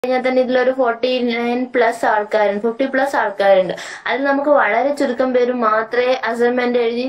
കഴിഞ്ഞാൽ തന്നെ ഇതിലൊരു ഫോർട്ടി നയൻ പ്ലസ് ആൾക്കാരുണ്ട് ഫിഫ്റ്റി പ്ലസ് ആൾക്കാരുണ്ട് അതിൽ നമുക്ക് വളരെ ചുരുക്കം പേര് മാത്രമേ അസൈൻമെന്റ് എഴുതി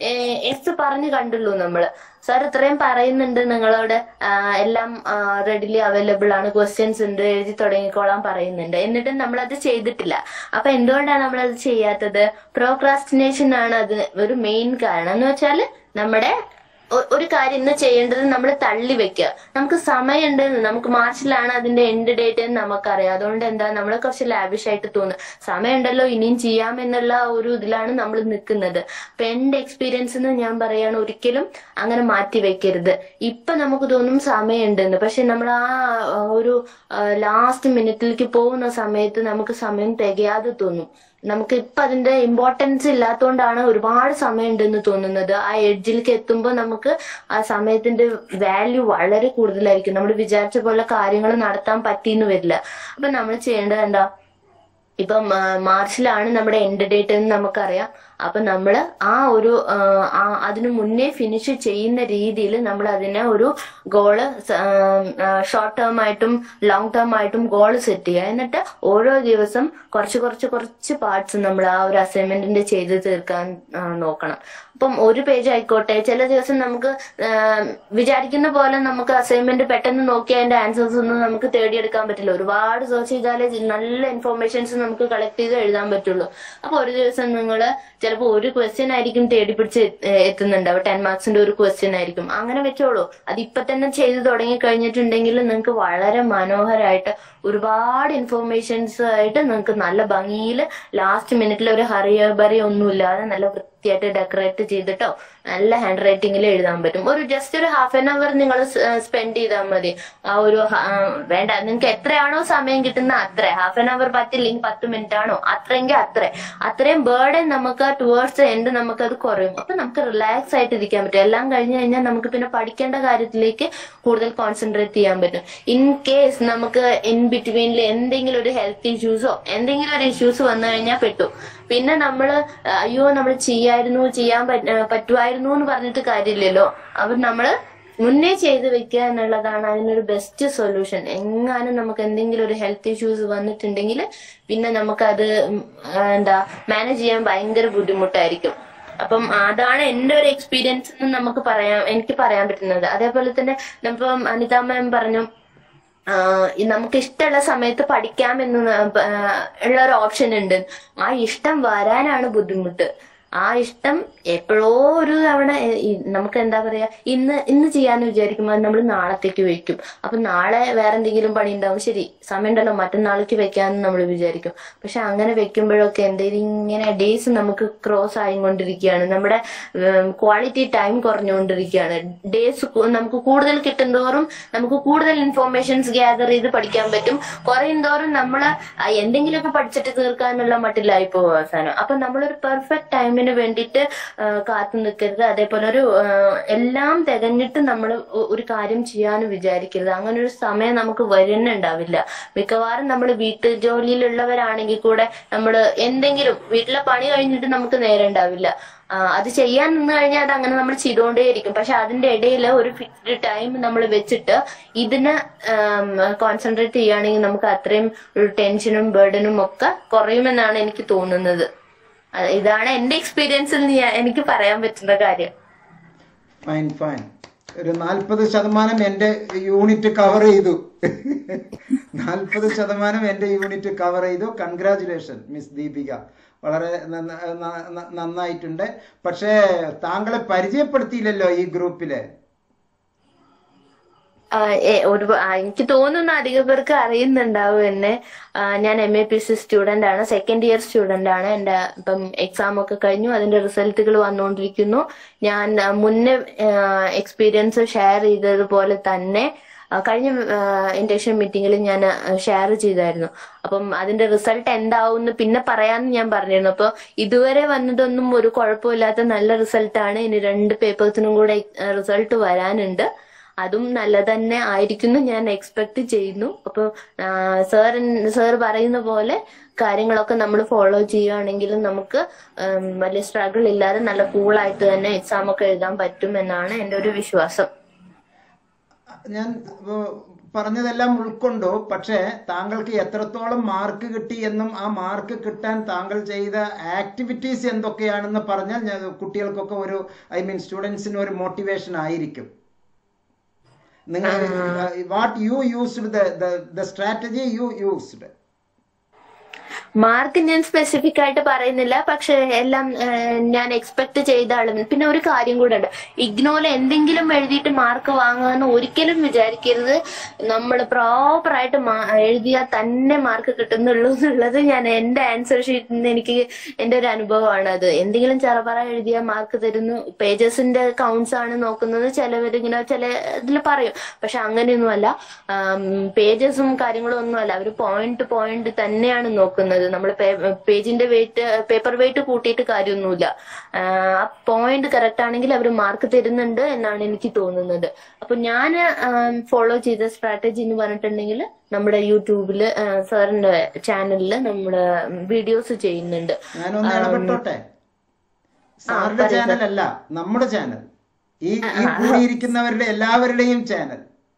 എസ് പറഞ്ഞു കണ്ടുള്ളൂ നമ്മള് സാർ ഇത്രയും പറയുന്നുണ്ട് നിങ്ങളോട് ആ, എല്ലാം റെഡിലി അവൈലബിൾ ആണ് ക്വസ്റ്റ്യൻസ് ഉണ്ട് എഴുതി തുടങ്ങിക്കോളാൻ പറയുന്നുണ്ട് എന്നിട്ടും നമ്മളത് ചെയ്തിട്ടില്ല അപ്പൊ എന്തുകൊണ്ടാണ് നമ്മളത് ചെയ്യാത്തത് പ്രോക്രാസ്റ്റിനേഷൻ ആണ് അതിന് ഒരു മെയിൻ കാരണം എന്ന് വെച്ചാല് നമ്മുടെ ഒ- ഒരു കാര്യം ഇന്ന് ചെയ്യേണ്ടത് നമ്മൾ തള്ളി വെക്കുക നമുക്ക് സമയമുണ്ട് നമുക്ക് മാർച്ചിലാണ് അതിന്റെ എൻഡ് ഡേറ്റ് എന്ന് നമുക്കറിയാം അതുകൊണ്ട് എന്താ നമ്മൾ കുറച്ച് ലാവിഷ് ആയിട്ട് തോന്നും സമയമുണ്ടല്ലോ ഇനിയും ചെയ്യാമെന്നുള്ള ഒരു ഇതിലാണ് നമ്മൾ നിൽക്കുന്നത് അപ്പൊ എന്റെ എക്സ്പീരിയൻസ് എന്ന് ഞാൻ പറയാണ് ഒരിക്കലും അങ്ങനെ മാറ്റി വെക്കരുത് ഇപ്പൊ നമുക്ക് തോന്നും സമയമുണ്ടെന്ന് പക്ഷെ നമ്മൾ ആ ആ, ഒരു ലാസ്റ്റ് മിനിറ്റിലേക്ക് പോകുന്ന സമയത്ത് നമുക്ക് സമയം തികയാതെ തോന്നും നമുക്ക് ഇപ്പൊ അതിന്റെ ഇമ്പോർട്ടൻസ് ഇല്ലാത്തതുകൊണ്ടാണ് ഒരുപാട് സമയം ഉണ്ടെന്ന് തോന്നുന്നത് ആ എഡ്ജിലേക്ക് എത്തുമ്പോൾ നമുക്ക് ആ സമയത്തിന്റെ വാല്യൂ വളരെ കൂടുതലായിരിക്കും നമ്മൾ വിചാരിച്ച പോലെ കാര്യങ്ങൾ നടത്താൻ പറ്റിയെന്ന് വരില്ല അപ്പൊ നമ്മൾ ചെയ്യേണ്ടത് എന്താ ഇപ്പം ആ, മാർച്ചിലാണ് നമ്മുടെ എൻഡ് ഡേറ്റ് എന്ന് നമുക്കറിയാം അപ്പൊ നമ്മൾ ആ ഒരു ആ, ആ അതിനു മുന്നേ ഫിനിഷ് ചെയ്യുന്ന രീതിയിൽ നമ്മൾ അതിനെ ഒരു ഗോള് ഷോർട്ട് ടേം ആയിട്ടും ലോങ് ടേം ആയിട്ടും ഗോൾ സെറ്റ് ചെയ്യുക എന്നിട്ട് ഓരോ ദിവസം കുറച്ച് കുറച്ച് കുറച്ച് പാർട്സ് നമ്മൾ ആ ഒരു അസൈൻമെന്റിന്റെ ചെയ്ത് തീർക്കാൻ ആ, നോക്കണം അപ്പം ഒരു പേജ് ആയിക്കോട്ടെ ചില ദിവസം നമുക്ക് ആ, വിചാരിക്കുന്ന പോലെ നമുക്ക് അസൈൻമെന്റ് പെട്ടെന്ന് നോക്കി അതിന്റെ ആൻസേഴ്സ് ഒന്നും നമുക്ക് തേടിയെടുക്കാൻ പറ്റില്ല ഒരുപാട് സെർച്ച് ചെയ്താലേ ജി- നല്ല ഇൻഫോർമേഷൻസ് നമുക്ക് കളക്ട് ചെയ്ത് എഴുതാൻ പറ്റുള്ളൂ അപ്പൊ ഒരു ദിവസം നിങ്ങൾ ചിലപ്പോൾ ഒരു ക്വസ്റ്റ്യൻ ആയിരിക്കും തേടി പിടിച്ച് എ- എത്തുന്നുണ്ടാവും ടെൻ മാർക്സിന്റെ ഒരു ക്വസ്റ്റ്യൻ ആയിരിക്കും അങ്ങനെ വെച്ചോളൂ അത് ഇപ്പൊ തന്നെ ചെയ്ത് തുടങ്ങി കഴിഞ്ഞിട്ടുണ്ടെങ്കിൽ നിങ്ങൾക്ക് വളരെ മനോഹരമായിട്ട് ഒരുപാട് ഇൻഫോർമേഷൻസ് ആയിട്ട് നിങ്ങൾക്ക് നല്ല ഭംഗിയിൽ ലാസ്റ്റ് മിനിറ്റിൽ ഒരു ഹറിയബറി ഒന്നുമില്ലാതെ നല്ല വൃത്തിയായിട്ട് ഡെക്കറേറ്റ് ചെയ്തിട്ടോ നല്ല ഹാൻഡ് റൈറ്റിംഗിൽ എഴുതാൻ പറ്റും ഒരു ജസ്റ്റ് ഒരു ഹാഫ് ആൻ അവർ നിങ്ങൾ സ്പെൻഡ് ചെയ്താൽ മതി ആ ഒരു ഹ- ആ, വേണ്ട നിങ്ങൾക്ക് എത്രയാണോ സമയം കിട്ടുന്ന അത്ര ഹാഫ് ആൻ അവർ പറ്റില്ലെങ്കിൽ പത്ത് മിനിറ്റ് ആണോ അത്രയെങ്കിൽ അത്ര അത്രയും ബേർഡൻ നമുക്ക് ടുവേർഡ്സ് എൻഡ് നമുക്ക് അത് കുറയും അപ്പൊ നമുക്ക് റിലാക്സ് ആയിട്ട് ഇരിക്കാൻ പറ്റും എല്ലാം കഴിഞ്ഞു കഴിഞ്ഞാൽ നമുക്ക് പിന്നെ പഠിക്കേണ്ട കാര്യത്തിലേക്ക് കൂടുതൽ കോൺസെൻട്രേറ്റ് ചെയ്യാൻ പറ്റും ഇൻ കേസ് നമുക്ക് ഇൻ ബിറ്റ്വീനിൽ എന്തെങ്കിലും ഒരു ഹെൽത്ത് ഇഷ്യൂസോ എന്തെങ്കിലും ഒരു ഇഷ്യൂസ് വന്നു കഴിഞ്ഞാൽ പെട്ടു പിന്നെ നമ്മള് അയ്യോ നമ്മൾ ചെയ്യായിരുന്നു ചെയ്യാൻ പറ്റ- പറ്റുമായിരുന്നു എന്ന് പറഞ്ഞിട്ട് കാര്യമില്ലല്ലോ അപ്പൊ നമ്മള് മുന്നേ ചെയ്ത് വെക്കുക എന്നുള്ളതാണ് അതിനൊരു ബെസ്റ്റ് സൊല്യൂഷൻ എങ്ങാനും നമുക്ക് എന്തെങ്കിലും ഒരു ഹെൽത്ത് ഇഷ്യൂസ് വന്നിട്ടുണ്ടെങ്കിൽ പിന്നെ നമുക്കത് ഉം, ആ, എന്താ മാനേജ് ചെയ്യാൻ ഭയങ്കര ബുദ്ധിമുട്ടായിരിക്കും അപ്പം അതാണ് എന്റെ ഒരു എക്സ്പീരിയൻസ് എന്ന് നമുക്ക് പറയാം എനിക്ക് പറയാൻ പറ്റുന്നത് അതേപോലെ തന്നെ ഇപ്പം അനിത മാം പറഞ്ഞു ആഹ് ഈ നമുക്ക് ഇഷ്ടമുള്ള സമയത്ത് പഠിക്കാമെന്ന് ന- പ- ആഹ് ഉള്ള ഒരു ഓപ്ഷൻ ഉണ്ട് ആ ഇഷ്ടം വരാനാണ് ബുദ്ധിമുട്ട് ആ ഇഷ്ടം എപ്പോഴോ ഒരു തവണ എ- ഈ നമുക്ക് എന്താ പറയാ ഇന്ന് ഇന്ന് ചെയ്യാന്ന് വിചാരിക്കുമ്പോൾ നമ്മൾ നാളത്തേക്ക് വെക്കും അപ്പൊ നാളെ വേറെ എന്തെങ്കിലും പണി ഉണ്ടാവും ശരി സമയമുണ്ടല്ലോ മറ്റന്നാൾക്ക് വെക്കാന്ന് നമ്മൾ വിചാരിക്കും പക്ഷെ അങ്ങനെ വെക്കുമ്പോഴൊക്കെ എന്തെങ്കിലും ഇങ്ങനെ ഡേയ്സ് നമുക്ക് ക്രോസ് ആയിക്കൊണ്ടിരിക്കുകയാണ് നമ്മുടെ ക്വാളിറ്റി ടൈം കുറഞ്ഞുകൊണ്ടിരിക്കുകയാണ് ഡേയ്സ് നമുക്ക് കൂടുതൽ കിട്ടുന്തോറും നമുക്ക് കൂടുതൽ ഇൻഫോർമേഷൻസ് ഗ്യാദർ ചെയ്ത് പഠിക്കാൻ പറ്റും കുറയും തോറും നമ്മൾ എന്തെങ്കിലുമൊക്കെ പഠിച്ചിട്ട് തീർക്കാനുള്ള മട്ടിലായി പോകും അവസാനം അപ്പൊ നമ്മളൊരു പെർഫെക്റ്റ് ടൈമിന് വേണ്ടിയിട്ട് ആ, കാത്തു നിൽക്കരുത് അതേപോലെ ഒരു ആ, എല്ലാം തികഞ്ഞിട്ട് നമ്മൾ ഒരു കാര്യം ചെയ്യാന്ന് വിചാരിക്കരുത് അങ്ങനെ ഒരു സമയം നമുക്ക് വരുന്നുണ്ടാവില്ല മിക്കവാറും നമ്മൾ വീട്ടു ജോലിയിലുള്ളവരാണെങ്കിൽ കൂടെ നമ്മൾ എന്തെങ്കിലും വീട്ടിലെ പണി കഴിഞ്ഞിട്ട് നമുക്ക് നേരം ഉണ്ടാവില്ല ആ, അത് ചെയ്യാൻ നിന്ന് കഴിഞ്ഞാൽ അത് അങ്ങനെ നമ്മൾ ചെയ്തുകൊണ്ടേയിരിക്കും പക്ഷെ അതിന്റെ ഇടയിൽ ഒരു ഫിക്സ്ഡ് ടൈം നമ്മൾ വെച്ചിട്ട് ഇതിന് കോൺസെൻട്രേറ്റ് ചെയ്യുകയാണെങ്കിൽ നമുക്ക് അത്രയും ഒരു ടെൻഷനും ബേർഡനും ഒക്കെ കുറയുമെന്നാണ് എനിക്ക് തോന്നുന്നത് അത് ഇതാണ് എന്റെ എക്സ്പീരിയൻസിൽ ഞാൻ- എനിക്ക് പറയാൻ പറ്റുന്ന കാര്യം ഫൈൻ ഫൈൻ ഒരു നാൽപ്പത് ശതമാനം എൻ്റെ യൂണിറ്റ് കവർ ചെയ്തു നാൽപ്പത് ശതമാനം എൻ്റെ യൂണിറ്റ് കവർ ചെയ്തു കൺഗ്രാചുലേഷൻ മിസ് ദീപിക വളരെ നന്ന- ന- ന- നന്നായിട്ടുണ്ട് പക്ഷേ താങ്കളെ പരിചയപ്പെടുത്തിയില്ലല്ലോ ഈ ഗ്രൂപ്പില് ആ, ഏ, ഒരു ആ, എനിക്ക് തോന്നുന്നു അധികം പേർക്ക് അറിയുന്നുണ്ടാവും എന്നെ ആ, ഞാൻ M A P C student ആണ് സെക്കൻഡ് ഇയർ സ്റ്റുഡന്റ് ആണ് എന്റെ ഇപ്പം എക്സാം ഒക്കെ കഴിഞ്ഞു അതിന്റെ റിസൾട്ടുകൾ വന്നുകൊണ്ടിരിക്കുന്നു ഞാൻ ആ, മുന്നേ എക്സ്പീരിയൻസ് ഷെയർ ചെയ്തതുപോലെ തന്നെ ആ, കഴിഞ്ഞ ഇന്റേഷൻ മീറ്റിംഗിൽ ഞാൻ ഷെയർ ചെയ്തായിരുന്നു അപ്പം അതിന്റെ റിസൾട്ട് എന്താവും പിന്നെ പറയാന്ന് ഞാൻ പറഞ്ഞിരുന്നു അപ്പൊ ഇതുവരെ വന്നതൊന്നും ഒരു കുഴപ്പമില്ലാത്ത നല്ല റിസൾട്ടാണ് ഇനി രണ്ട് പേപ്പേഴ്സിനും കൂടെ റിസൾട്ട് വരാനുണ്ട് അതും നല്ല തന്നെ ആയിരിക്കുന്നു ഞാൻ എക്സ്പെക്ട് ചെയ്യുന്നു അപ്പൊ സാർ സാർ പറയുന്ന പോലെ കാര്യങ്ങളൊക്കെ നമ്മൾ ഫോളോ ചെയ്യുകയാണെങ്കിൽ നമുക്ക് ഉം, വലിയ സ്ട്രഗിൾ ഇല്ലാതെ നല്ല കൂളായിട്ട് തന്നെ എക്സാം ഒക്കെ എഴുതാൻ പറ്റും എന്നാണ് എൻ്റെ ഒരു വിശ്വാസം ഞാൻ ഇപ്പൊ പറഞ്ഞതെല്ലാം ഉൾക്കൊണ്ടു പക്ഷേ താങ്കൾക്ക് എത്രത്തോളം മാർക്ക് കിട്ടി എന്നും ആ മാർക്ക് കിട്ടാൻ താങ്കൾ ചെയ്ത ആക്ടിവിറ്റീസ് എന്തൊക്കെയാണെന്ന് പറഞ്ഞാൽ ഞാൻ കുട്ടികൾക്കൊക്കെ ഒരു ഐ മീൻ സ്റ്റുഡൻസിന് ഒരു മോട്ടിവേഷൻ ആയിരിക്കും നിങ്ങൾ what you used the strategy you used mark ഞാൻ സ്പെസിഫിക് ആയിട്ട് പറയുന്നില്ല പക്ഷെ എല്ലാം ഏഹ്, ഞാൻ എക്സ്പെക്ട് ചെയ്ത അളവിൽ പിന്നെ ഒരു കാര്യം കൂടെ ഉണ്ട് ഇഗ്നോയിൽ എന്തെങ്കിലും എഴുതിയിട്ട് മാർക്ക് വാങ്ങാന്ന് ഒരിക്കലും വിചാരിക്കരുത് നമ്മൾ പ്രോപ്പർ ആയിട്ട് മാ- എഴുതിയാൽ തന്നെ മാർക്ക് കിട്ടുന്നുള്ളൂ എന്നുള്ളത് ഞാൻ എന്റെ ആൻസർ ഷീറ്റിൽ നിന്ന് എനിക്ക് എന്റെ ഒരു അനുഭവമാണ് അത് എന്തെങ്കിലും ചെറുപറ എഴുതിയാൽ മാർക്ക് തരുന്നു പേജസിന്റെ കൗണ്ട്സ് ആണ് നോക്കുന്നത് ചിലവർ ഇങ്ങനെ ചില ഇതിൽ പറയും പക്ഷെ അങ്ങനെയൊന്നുമല്ല പേജസും കാര്യങ്ങളും ഒന്നുമല്ല അവർ പോയിന്റ് പോയിന്റ് തന്നെയാണ് നോക്കുന്നത് നമ്മൾ പേജിന്റെ വെയിറ്റ് പേപ്പർ വെയിറ്റ് കൂട്ടിയിട്ട് കാര്യമൊന്നുമില്ല ആ പോയിന്റ് കറക്റ്റ് ആണെങ്കിൽ അവർ മാർക്ക് തരുന്നുണ്ട് എന്നാണ് എനിക്ക് തോന്നുന്നത് അപ്പൊ ഞാൻ ഫോളോ ചെയ്ത സ്ട്രാറ്റജി എന്ന് പറഞ്ഞിട്ടുണ്ടെങ്കിൽ നമ്മുടെ യൂട്യൂബില് സാറിന്റെ ചാനലിൽ നമ്മുടെ വീഡിയോസ് ചെയ്യുന്നുണ്ട് ഞാനൊന്ന് ഇടപെട്ടോട്ടെ സാറിന്റെ ചാനൽ അല്ല നമ്മുടെ ചാനൽ ഈ ഈ കൂടിയിരിക്കുന്നവരുടെ എല്ലാവരുടെയും ചാനൽ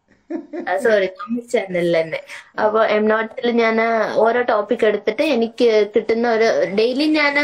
സോറി നമ്മുടെ ചാനലിൽ തന്നെ അപ്പൊ എം നോട്ടിൽ ഞാൻ ഓരോ ടോപ്പിക് എടുത്തിട്ട് എനിക്ക് കിട്ടുന്ന ഒരു ഡെയിലി ഞാൻ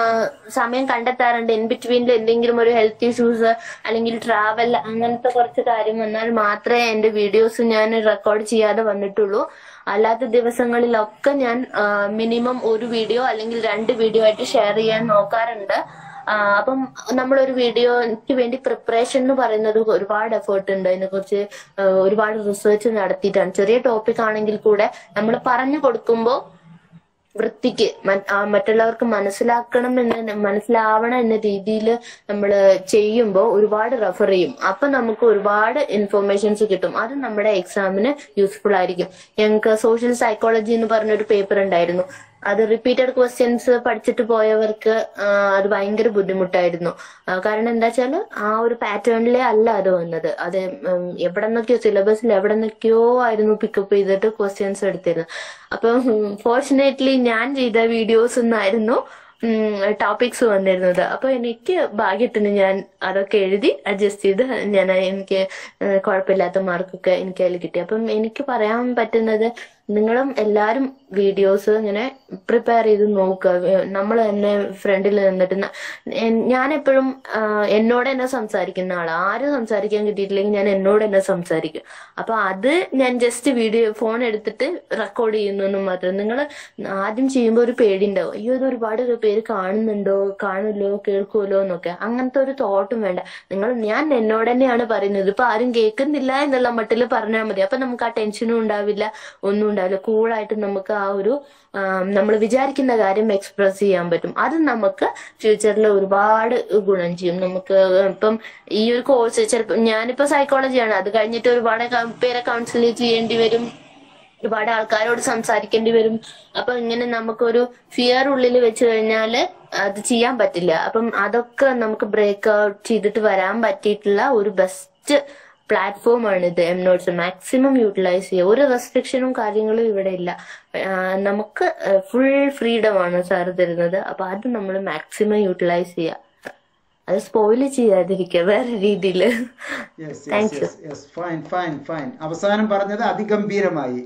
സമയം കണ്ടെത്താറുണ്ട് ഇൻ ബിറ്റ്വീനിൽ എന്തെങ്കിലും ഒരു ഹെൽത്ത് ഇഷ്യൂസ് അല്ലെങ്കിൽ ട്രാവൽ അങ്ങനത്തെ കുറച്ച് കാര്യം വന്നാൽ മാത്രമേ എന്റെ വീഡിയോസ് ഞാൻ റെക്കോർഡ് ചെയ്യാതെ വന്നിട്ടുള്ളൂ അല്ലാത്ത ദിവസങ്ങളിലൊക്കെ ഞാൻ മിനിമം ഒരു വീഡിയോ അല്ലെങ്കിൽ രണ്ട് വീഡിയോ ആയിട്ട് ഷെയർ ചെയ്യാൻ നോക്കാറുണ്ട് ആ, അപ്പം നമ്മളൊരു വീഡിയോയ്ക്ക് വേണ്ടി പ്രിപ്പറേഷൻ എന്ന് പറയുന്നത് ഒരുപാട് എഫേർട്ട് ഉണ്ട് അതിനെക്കുറിച്ച് ആ, ഒരുപാട് റിസർച്ച് നടത്തിയിട്ടാണ് ചെറിയ ടോപ്പിക് ആണെങ്കിൽ കൂടെ നമ്മൾ പറഞ്ഞു കൊടുക്കുമ്പോൾ വൃത്തിക്ക് മ- ആ മറ്റുള്ളവർക്ക് മനസ്സിലാക്കണം എന്ന് മനസ്സിലാവണം എന്ന രീതിയിൽ നമ്മൾ ചെയ്യുമ്പോൾ ഒരുപാട് റെഫർ ചെയ്യും അപ്പൊ നമുക്ക് ഒരുപാട് ഇൻഫർമേഷൻസ് കിട്ടും അത് നമ്മുടെ എക്സാമിന് യൂസ്ഫുൾ ആയിരിക്കും ഞങ്ങൾക്ക് സോഷ്യൽ സൈക്കോളജി എന്ന് പറഞ്ഞൊരു പേപ്പർ ഉണ്ടായിരുന്നു അത് റിപ്പീറ്റഡ് ക്വസ്റ്റ്യൻസ് പഠിച്ചിട്ട് പോയവർക്ക് ആ, അത് ഭയങ്കര ബുദ്ധിമുട്ടായിരുന്നു ആ, കാരണം എന്താ വെച്ചാല് ആ ഒരു പാറ്റേണിലേ അല്ല അത് വന്നത് അത് ഉം, എവിടെ നിന്നൊക്കെയോ സിലബസിൽ എവിടെ നിന്നൊക്കെയോ ആയിരുന്നു പിക്കപ്പ് ചെയ്തിട്ട് ക്വസ്റ്റ്യൻസ് എടുത്തിരുന്നത് അപ്പൊ ഫോർച്ചുനേറ്റ്ലി ഞാൻ ചെയ്ത വീഡിയോസ് ഒന്നായിരുന്നു ടോപ്പിക്സ് വന്നിരുന്നത് അപ്പൊ എനിക്ക് ഭാഗ്യത്തിന് ഞാൻ അതൊക്കെ എഴുതി അഡ്ജസ്റ്റ് ചെയ്ത് ഞാൻ എനിക്ക് ഏഹ് കുഴപ്പമില്ലാത്ത മാർക്കൊക്കെ എനിക്ക് അതിൽ കിട്ടി അപ്പം എനിക്ക് പറയാൻ പറ്റുന്നത് നിങ്ങളും എല്ലാരും വീഡിയോസ് ഇങ്ങനെ പ്രിപ്പയർ ചെയ്ത് നോക്കുക നമ്മൾ തന്നെ ഫ്രണ്ടിൽ നിന്നിട്ട് ന- എൻ- ഞാൻ എപ്പോഴും എന്നോട് തന്നെ സംസാരിക്കുന്ന ആളാണ് ആരും സംസാരിക്കാൻ കിട്ടിയിട്ടില്ലെങ്കിൽ ഞാൻ എന്നോട് തന്നെ സംസാരിക്കും അപ്പൊ അത് ഞാൻ ജസ്റ്റ് വീഡിയോ ഫോൺ എടുത്തിട്ട് റെക്കോർഡ് ചെയ്യുന്നു മാത്രം നിങ്ങൾ ആദ്യം ചെയ്യുമ്പോൾ ഒരു പേടിണ്ടാവും അയ്യോ ഇത് ഒരുപാട് പേര് കാണുന്നുണ്ടോ കാണുമല്ലോ കേൾക്കുമല്ലോ എന്നൊക്കെ അങ്ങനത്തെ ഒരു തോട്ടും വേണ്ട നിങ്ങൾ ഞാൻ എന്നോട് തന്നെയാണ് പറയുന്നത് ഇപ്പൊ ആരും കേൾക്കുന്നില്ല എന്നുള്ള മട്ടിൽ പറഞ്ഞാൽ മതി അപ്പൊ നമുക്ക് ആ ടെൻഷനും ഉണ്ടാവില്ല ഒന്നും ഉണ്ടാവില്ല കൂളായിട്ട് നമുക്ക് ആ ഒരു നമ്മൾ വിചാരിക്കുന്ന കാര്യം എക്സ്പ്രസ് ചെയ്യാൻ പറ്റും അത് നമുക്ക് ഫ്യൂച്ചറിൽ ഒരുപാട് ഗുണം ചെയ്യും നമുക്ക് ഇപ്പം ഈ ഒരു കോഴ്സ് ചിലപ്പോൾ ഞാനിപ്പോ സൈക്കോളജിയാണ് അത് കഴിഞ്ഞിട്ട് ഒരുപാട് ക- പേരെ കൗൺസിൽ ചെയ്യേണ്ടി വരും ഒരുപാട് ആൾക്കാരോട് സംസാരിക്കേണ്ടി വരും അപ്പൊ ഇങ്ങനെ നമുക്കൊരു ഫിയർ ഉള്ളിൽ വെച്ച് കഴിഞ്ഞാല് അത് ചെയ്യാൻ പറ്റില്ല അപ്പം അതൊക്കെ നമുക്ക് ബ്രേക്ക് ഔട്ട് ചെയ്തിട്ട് വരാൻ പറ്റിയിട്ടുള്ള ഒരു ബെസ്റ്റ് പ്ലാറ്റ്ഫോം ആണ് ഇത് എം നോട്ട്സ് മാക്സിമം യൂട്ടിലൈസ് ചെയ്യുക ഒരു റെസ്ട്രിക്ഷനും കാര്യങ്ങളും ഇവിടെ ഇല്ല ആ, നമുക്ക് ഫുൾ ഫ്രീഡം ആണ് സാർ തരുന്നത് അപ്പൊ അത് നമ്മൾ മാക്സിമം യൂട്ടിലൈസ് ചെയ്യുക അത് സ്പോയില് ചെയ്യാതിരിക്കുക വേറെ രീതിയില് yes Thank yes yes yes fine fine fine അവസാനം പറഞ്ഞത് അതിഗംഭീരമായി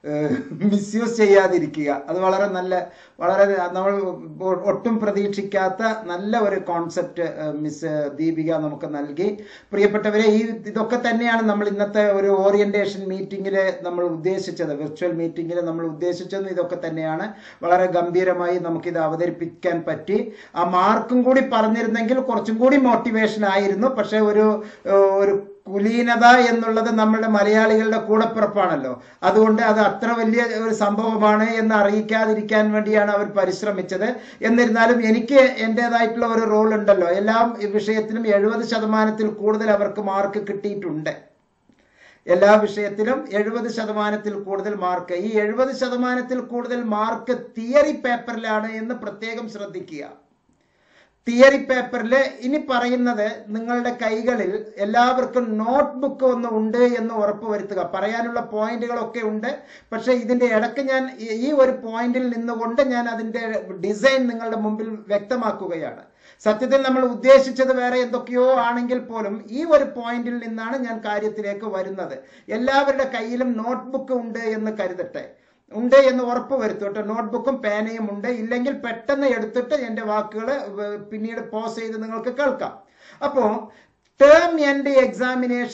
മിസ്യൂസ് ചെയ്യാതിരിക്കുക അത് വളരെ നല്ല വളരെ നമ്മൾ ഒ- ഒട്ടും പ്രതീക്ഷിക്കാത്ത നല്ല ഒരു കോൺസെപ്റ്റ് മിസ് ദീപിക നമുക്ക് നൽകി പ്രിയപ്പെട്ടവരെ ഈ ഇതൊക്കെ തന്നെയാണ് നമ്മൾ ഇന്നത്തെ ഒരു ഓറിയന്റേഷൻ മീറ്റിംഗിൽ നമ്മൾ ഉദ്ദേശിച്ചത് വിർച്വൽ മീറ്റിംഗിൽ നമ്മൾ ഉദ്ദേശിച്ചതും ഇതൊക്കെ തന്നെയാണ് വളരെ ഗംഭീരമായി നമുക്കിത് അവതരിപ്പിക്കാൻ പറ്റി ആ മാർക്കും കൂടി പറഞ്ഞിരുന്നെങ്കിൽ കുറച്ചും കൂടി മോട്ടിവേഷൻ ആയിരുന്നു പക്ഷെ ഒരു ഏഹ്, ഒരു കുലീനത എന്നുള്ളത് നമ്മളുടെ മലയാളികളുടെ കൂടപ്പിറപ്പാണല്ലോ അതുകൊണ്ട് അത് അത്ര വലിയ ഒരു സംഭവമാണ് എന്ന് അറിയിക്കാതിരിക്കാൻ വേണ്ടിയാണ് അവർ പരിശ്രമിച്ചത് എന്നിരുന്നാലും എനിക്ക് എൻ്റെതായിട്ടുള്ള ഒരു റോൾ ഉണ്ടല്ലോ എല്ലാ വിഷയത്തിലും എഴുപത് ശതമാനത്തിൽ കൂടുതൽ അവർക്ക് മാർക്ക് കിട്ടിയിട്ടുണ്ട് എല്ലാ വിഷയത്തിലും എഴുപത് ശതമാനത്തിൽ കൂടുതൽ മാർക്ക് ഈ എഴുപത് ശതമാനത്തിൽ കൂടുതൽ മാർക്ക് തിയറി പേപ്പറിലാണ് എന്ന് പ്രത്യേകം ശ്രദ്ധിക്കുക തിയറി പേപ്പറിൽ ഇനി പറയുന്നത് നിങ്ങളുടെ കൈകളിൽ എല്ലാവർക്കും നോട്ട്ബുക്ക് ഒന്ന് ഉണ്ട് എന്ന് ഉറപ്പ് വരുത്തുക പറയാനുള്ള പോയിന്റുകളൊക്കെ ഉണ്ട് പക്ഷെ ഇതിന്റെ ഇടയ്ക്ക് ഞാൻ ഈ- ഈ ഒരു പോയിന്റിൽ നിന്നുകൊണ്ട് ഞാൻ അതിന്റെ ഡിസൈൻ നിങ്ങളുടെ മുമ്പിൽ വ്യക്തമാക്കുകയാണ് സത്യത്തിൽ നമ്മൾ ഉദ്ദേശിച്ചത് വേറെ എന്തൊക്കെയോ ആണെങ്കിൽ പോലും ഈ ഒരു പോയിന്റിൽ നിന്നാണ് ഞാൻ കാര്യത്തിലേക്ക് വരുന്നത് എല്ലാവരുടെ കയ്യിലും നോട്ട്ബുക്ക് ഉണ്ട് എന്ന് കരുതട്ടെ ഉണ്ട് എന്ന് ഉറപ്പ് വരുത്തട്ടെ നോട്ട്ബുക്കും പേനയും ഉണ്ട് ഇല്ലെങ്കിൽ പെട്ടെന്ന് എടുത്തിട്ട് എൻ്റെ വാക്കുകൾ പിന്നീട് പോസ് ചെയ്ത് നിങ്ങൾക്ക് കേൾക്കാം അപ്പോൾ ടേം എൻഡ് എക്സാമിനേഷൻ